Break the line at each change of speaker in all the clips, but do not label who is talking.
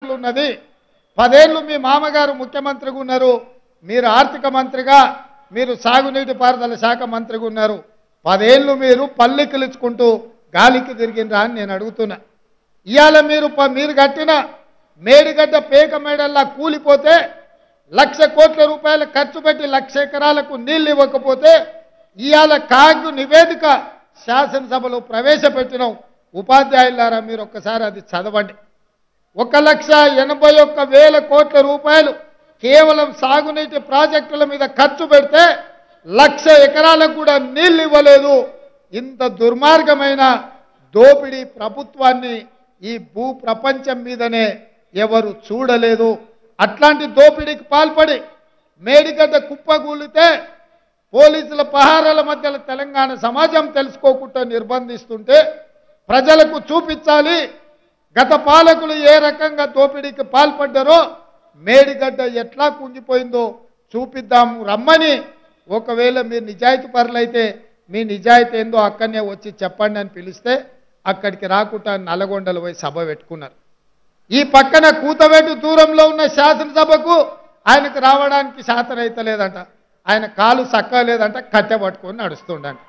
ప్రాజెక్టులు ఉన్నది పదేళ్ళు మీ మామగారు ముఖ్యమంత్రిగా ఉన్నారు మీరు ఆర్థిక మంత్రిగా మీరు సాగునీటి పారుదల శాఖ మంత్రిగా ఉన్నారు పదేళ్ళు మీరు పల్లెకిలుచుకుంటూ గాలికి తిరిగినరా అని నేను అడుగుతున్నా ఇవాళ మీరు ప- మీరు కట్టిన మేడిగడ్డ పేక మేడల్లా కూలిపోతే లక్ష కోట్ల రూపాయలు ఖర్చు పెట్టి లక్ష ఎకరాలకు నీళ్లు ఇవ్వకపోతే ఇవాళ కాగు నివేదిక శాసనసభలో ప్రవేశపెట్టినాం ఉపాధ్యాయులారా మీరు ఒక్కసారి అది చదవండి ఒక లక్ష ఎనభై ఒక్క వేల కోట్ల రూపాయలు కేవలం సాగునీటి ప్రాజెక్టుల మీద ఖర్చు పెడితే లక్ష ఎకరాలకు కూడా నీళ్లు ఇవ్వలేదు ఇంత దుర్మార్గమైన దోపిడీ ప్రభుత్వాన్ని ఈ భూ ప్రపంచం మీదనే ఎవరు చూడలేదు అట్లాంటి దోపిడీకి పాల్పడి మేడిగడ్డ కుప్పగూలితే పోలీసుల పహారాల మధ్యలో తెలంగాణ సమాజం తెలుసుకోకుండా నిర్బంధిస్తుంటే ప్రజలకు చూపించాలి గత పాలకులు ఏ రకంగా దోపిడీకి పాల్పడ్డారో మేడిగడ్డ ఎట్లా కుంగిపోయిందో చూపిద్దాము రమ్మని ఒకవేళ మీరు నిజాయితీ పరులైతే మీ నిజాయితీ ఏందో అక్కడనే వచ్చి చెప్పండి అని పిలిస్తే అక్కడికి రాకుండా నల్లగొండలు పోయి సభ పెట్టుకున్నారు ఈ పక్కన కూతవేటు దూరంలో ఉన్న శాసనసభకు ఆయనకు రావడానికి శాతనైతలేదంట ఆయన కాలు సక్క లేదంట కట్టె పట్టుకొని నడుస్తుండంట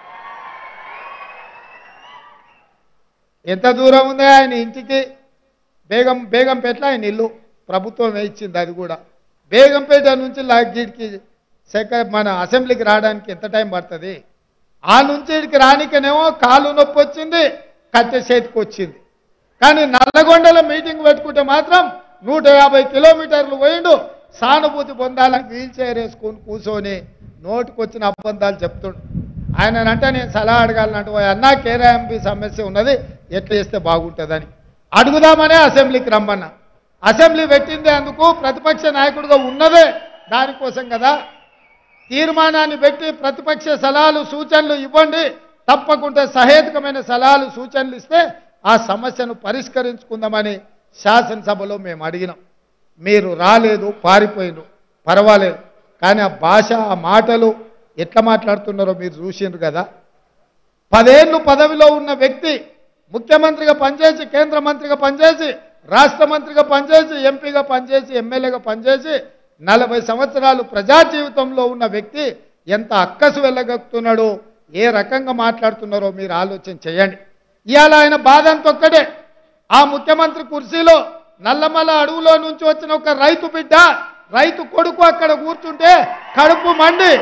ఎంత దూరం ఉంది ఆయన ఇంటికి బేగం బేగంపేటలో ఆయన ఇల్లు ప్రభుత్వం ఇచ్చింది అది కూడా బేగంపేట నుంచి లాగీడికి సెక మన అసెంబ్లీకి రావడానికి ఎంత టైం పడుతుంది ఆ నుంచి ఇక్కడికి రానికనేమో కాలు నొప్పి వచ్చింది కట్టె చేతికి వచ్చింది కానీ నల్లగొండలో మీటింగ్ పెట్టుకుంటే మాత్రం నూట యాభై కిలోమీటర్లు పోయిండు సానుభూతి పొందాలని వీల్ చైర్ వేసుకొని కూర్చొని నోటికొచ్చిన అబద్ధాలు చెప్తుండు ఆయన అంటే నేను సలహా అడగాలంటే "ఓ అన్నా కేరాఎంపీ సమస్య ఉన్నది ఎట్లా చేస్తే బాగుంటుందని అడుగుదామనే అసెంబ్లీకి రమ్మన్నా అసెంబ్లీ పెట్టింది అందుకు ప్రతిపక్ష నాయకుడిగా ఉన్నదే దానికోసం కదా తీర్మానాన్ని పెట్టి ప్రతిపక్ష సలహాలు సూచనలు ఇవ్వండి తప్పకుండా సహేతుకమైన సలహాలు సూచనలు ఇస్తే ఆ సమస్యను పరిష్కరించుకుందామని శాసనసభలో మేము అడిగినాం మీరు రాలేదు పారిపోయినారు పర్వాలేదు కానీ ఆ భాష ఆ మాటలు ఎట్లా మాట్లాడుతున్నారో మీరు చూసిండ్రు కదా పదేళ్ళు పదవిలో ఉన్న వ్యక్తి ముఖ్యమంత్రిగా పనిచేసి కేంద్ర మంత్రిగా పనిచేసి రాష్ట్ర మంత్రిగా పనిచేసి ఎంపీగా పనిచేసి ఎమ్మెల్యేగా పనిచేసి నలభై సంవత్సరాలు ప్రజా జీవితంలో ఉన్న వ్యక్తి ఎంత అక్కసు వెళ్ళగలుగుతున్నాడో ఏ రకంగా మాట్లాడుతున్నారో మీరు ఆలోచన చేయండి ఇవాళ ఆయన బాధ అంత ఒక్కడే ఆ ముఖ్యమంత్రి కుర్చీలో నల్లమల అడవులో నుంచి వచ్చిన ఒక రైతు బిడ్డ రైతు కొడుకు అక్కడ కూర్చుంటే కడుపు మండి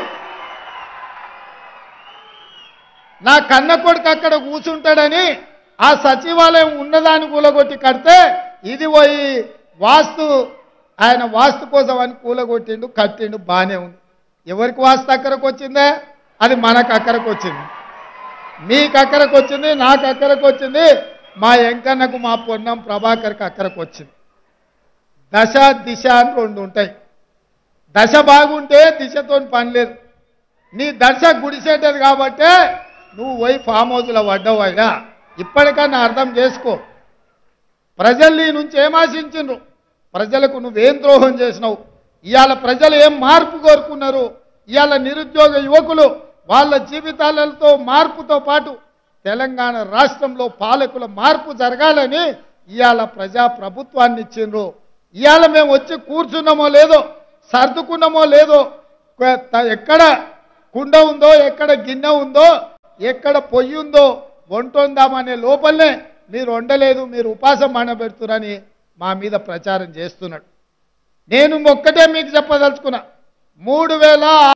నా కన్న కొడుకు అక్కడ కూర్చుంటాడని ఆ సచివాలయం ఉన్నదాన్ని కూలగొట్టి కడితే ఇది పోయి వాస్తు ఆయన వాస్తు కోసం అని కూలగొట్టిండు కట్టిండు బాగానే ఉంది ఎవరికి వాస్తు అక్కరకు వచ్చిందే అది మనకు అక్కరకు వచ్చింది మీకు అక్కరకు వచ్చింది నాకు అక్కరకు వచ్చింది మా ఎంకన్నకు మా పొన్నం ప్రభాకర్కి అక్కరకు వచ్చింది దశ దిశ అని రెండు ఉంటాయి దశ బాగుంటే దిశతో పని లేదు నీ దశ గుడిసేటది కాబట్టే నువ్వు పోయి ఫామ్ హౌస్లో పడ్డావు అయినా ఇప్పటికన్నా అర్థం చేసుకో ప్రజలు నీ నుంచి ఏం ఆశించిండ్రు ప్రజలకు నువ్వేం ద్రోహం చేసినావు ఇవాళ ప్రజలు ఏం మార్పు కోరుకున్నారు ఇవాళ నిరుద్యోగ యువకులు వాళ్ళ జీవితాలతో మార్పుతో పాటు తెలంగాణ రాష్ట్రంలో పాలకుల మార్పు జరగాలని ఇవాళ ప్రజా ప్రభుత్వాన్ని ఇచ్చిండ్రు ఇవాళ మేము వచ్చి కూర్చున్నామో లేదో సర్దుకున్నామో లేదో కొ- ఎక్కడ కుండ ఉందో ఎక్కడ గిన్నె ఉందో ఎక్కడ పొయ్యి ఉందో వంటొందామనే లోపలనే మీరు వండలేదు మీరు ఉపాసం మానబెడుతున్నారని మా మీద ప్రచారం చేస్తున్నాడు నేను ఒక్కటే మీకు చెప్పదలుచుకున్నా మూడు వేల